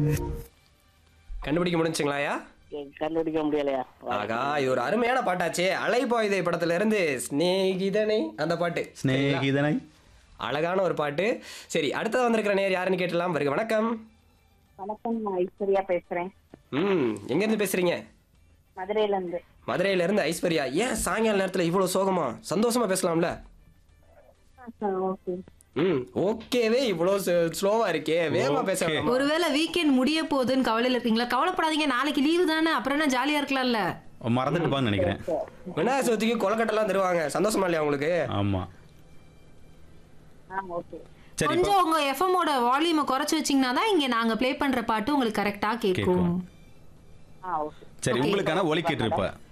கண்டுபிடிக்க முடிஞ்சுங்களாயா கண்டுபிடிக்க முடியலையா ஆகா இது ஒரு அருமையான பாட்டாச்சே அலைபாயுதை படத்துல இருந்து ஸ்நேகிதனை அந்த பாட்டு சிநேகிதனை அழகான ஒரு பாட்டு சரி அடுத்தது வந்திருக்கிற நேர் யாருன்னு கேட்டலாம் வருக வணக்கம் வணக்கம் நான் ஐஸ்வர்யா பேசுறேன் ம் எங்க இருந்து பேசுறீங்க மதுரையில இருந்து மதுரையில இருந்து ஐஸ்வர்யா ஏன் சாயங்கால நேரத்துல இவ்வளவு சோகமா சந்தோஷமா பேசலாம்ல ஓகே ம் ஓகேவே இவ்வளவு ஸ்லோவா இருக்கே வேகமா பேச Okay. வேணாமா? ஒருவேளை வீக்கெண்ட் முடிய போகுதுன்னு கவலையில இருக்கீங்களா கவலைப்படாதீங்க நாளைக்கு லீவு தானே அப்புறம் என்ன ஜாலியா இருக்கலாம்ல மறந்துட்டுப்பான்னு நினைக்கிறேன் விநாயகர் சதுர்த்திக்கு கொலக்கட்டெல்லாம் தருவாங்க சந்தோஷமா இல்லையா உங்களுக்கு ஆமா ஆ ஓகே சரி இப்போ கொஞ்சம் உங்க எஃப்எம்மோட வால்யூமை குறைச்சு வச்சீங்கன்னா தான் இங்க நாங்க ப்ளே பண்ற பாட்டு உங்களுக்கு கரெக்டா கேட்கும் கேட்கும். ஆ ஓகே சரி Okay. உங்களுக்கான ஒலிக்கிட்டு இருப்ப